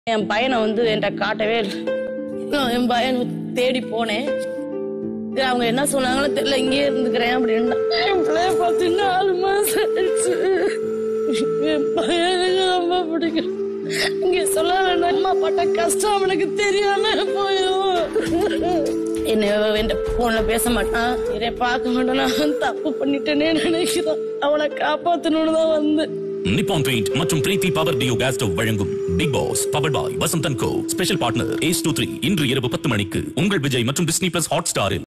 என் பையனை வந்து என்கிட்ட காட்டவே இல்லை நான் என் பையனை தேடி போனேன் சரி, அவங்க என்ன சொன்னாங்களோ தெரியல இங்கேயே இருந்துக்கிறேன் அப்படின்னா என் பிள்ளைய பார்த்து நாலு மாசம் ஆயிடுச்சு என் பையனுக்கு ரொம்ப பிடிக்கும் இங்க சொல்ல வேண்டாம் அம்மா பட்ட கஷ்டம் அவனுக்கு தெரியாம போயிடும் என்ன என் போன்ல பேச மாட்டான் இதை பார்க்க மாட்டான் நான் தப்பு பண்ணிட்டேனே நினைக்கிறான் அவனை காப்பாத்தணும்னு தான் வந்தேன் நிப்பான் பெயிண்ட் மற்றும் பிரீத்தி பவர் டியோ கேஸ் ஸ்டவ் வழங்கும் பிக் பாஸ் பவர் பாய் வசந்தன் கோ ஸ்பெஷல் பார்ட்னர் ஏஸ் டூ த்ரீ இன்று இரவு பத்து மணிக்கு உங்கள் விஜய் மற்றும் டிஸ்னி பிளஸ் ஹாட் ஸ்டாரில்